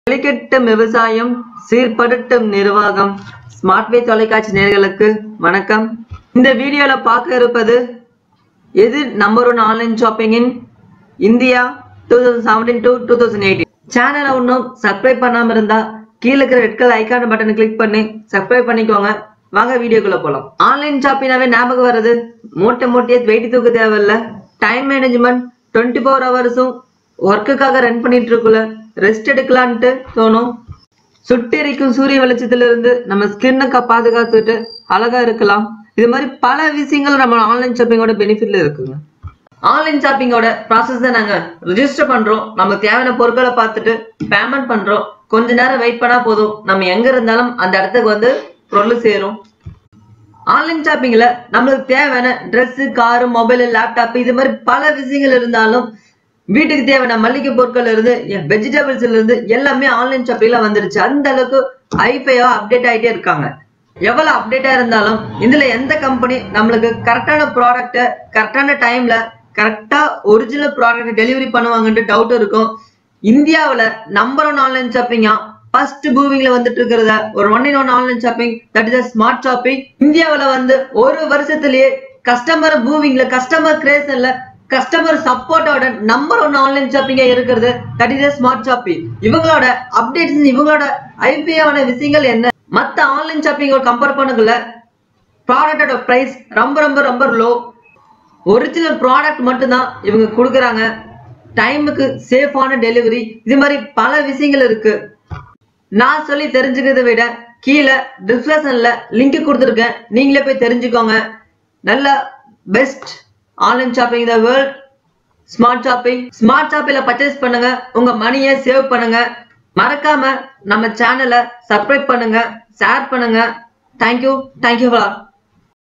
செழிக்கட்டும் விவசாயம் சீர்படுத்தும் நிர்வாகம் ஸ்மார்ட்வே தொலைக்காட்சி நேயர்களுக்கு வணக்கம் இந்த வீடியோல பார்க்க இருப்பது எது number one online shopping in India two thousand seventeen to two thousand eighteen சேனலை இன்னும் சப்ஸ்கிரைப் பண்ணாம இருந்தா கீழே இருக்கிற ரெட் கலர் ஐக்கான பட்டனை கிளிக் பண்ணி சப்ஸ்கிரைப் பண்ணிக்கோங்க வாங்க வீடியோக்குள்ள போலாம் ஆன்லைன் ஷாப்பிங்னாவே ஞாபகம் வருது மூட்டை மூட்டையை வெயிட் தூக்க தேவையில்ல டைம் மேனேஜ்மெண்ட் டுவெண்ட்டி ஃபோர் ஹவர்ஸும் ஒர்க்குக்காக ரன் பண்ணிட்டு இருக்குள்ள ரெஸ்ட் எடுக்கலான்ட்டு தோணும் சுட்டெரிக்கும் சூரிய வெளிச்சத்துல இருந்து நம்ம ஸ்கின்னுக்கு பாதுகாத்துட்டு அழகா இருக்கலாம் இது மாதிரி பல விஷயங்கள் நம்ம ஆன்லைன் ஷாப்பிங்கோட பெனிஃபிட்ல இருக்குங்க ஆன்லைன் ஷாப்பிங்கோட ப்ராசஸ் தான் நாங்க ரிஜிஸ்டர் பண்றோம் நமக்கு தேவையான பொருட்களை பார்த்துட்டு பேமெண்ட் பண்றோம் கொஞ்ச நேரம் வெயிட் பண்ணா போதும் நம்ம எங்க இருந்தாலும் அந்த இடத்துக்கு வந்து பொருள் சேரும் ஆன்லைன் ஷாப்பிங்ல நம்மளுக்கு தேவையான Dress காரு மொபைல் லேப்டாப் இது மாதிரி பல விஷயங்கள் இருந்தாலும் வீட்டுக்கு தேவையான மளிகை பொருட்கள் இருந்து வெஜிடபிள்ஸ்ல இருந்து எல்லாமே ஆன்லைன் ஷாப்பிங்ல வந்துருச்சு அந்த அளவுக்கு ஐஃபையா அப்டேட் ஆயிட்டே இருக்காங்க எவ்வளவு அப்டேட்டா இருந்தாலும் இதுல எந்த கம்பெனி நம்மளுக்கு கரெக்டான ப்ராடக்ட்டை கரெக்டான டைம்ல கரெக்டா ஒரிஜினல் ப்ராடக்ட் டெலிவரி பண்ணுவாங்கன்ட்டு டவுட் இருக்கும் இந்தியாவுல நம்பர் ஒன் ஆன்லைன் ஷாப்பிங்கா ஃபர்ஸ்ட் பூவிங்ல வந்துட்டு இருக்கிறத ஒரு one in one online shopping that is smart shopping இந்தியாவுல வந்து ஒரு வருஷத்திலேயே கஸ்டமர் பூவிங்ல கஸ்டமர் கிரேஷன்ல கஸ்டமர் சப்போர்ட்டோட நம்பர் ஒன் ஆன்லைன் ஷாப்பிங்கா இருக்கிறது தட் இஸ் ஸ்மார்ட் ஷாப்பிங் இவங்களோட அப்டேட்ஸ் இவங்களோட ஐபியான விஷயங்கள் என்ன மத்த ஆன்லைன் ஷாப்பிங்கோட கம்பேர் பண்ணக்குள்ள ப்ராடக்டோட பிரைஸ் ரொம்ப ரொம்ப ரொம்ப லோ ஒரிஜினல் ப்ராடக்ட் மட்டும்தான் இவங்க கொடுக்குறாங்க டைமுக்கு சேஃபான டெலிவரி இது மாதிரி பல விஷயங்கள் இருக்கு நான் சொல்லி தெரிஞ்சுக்கிறதை விட கீழே டிஸ்கிரிப்ஷன்ல லிங்க் கொடுத்துருக்கேன் நீங்களே போய் தெரிஞ்சுக்கோங்க நல்ல best online shopping the world smart shopping smart ஷாப்பிங்ல பர்ச்சேஸ் பண்ணுங்க உங்க மணியை சேவ் பண்ணுங்க மறக்காம நம்ம சேனலை சப்ஸ்கிரைப் பண்ணுங்க ஷேர் பண்ணுங்க தேங்க்யூ தேங்க்யூ ஃபார்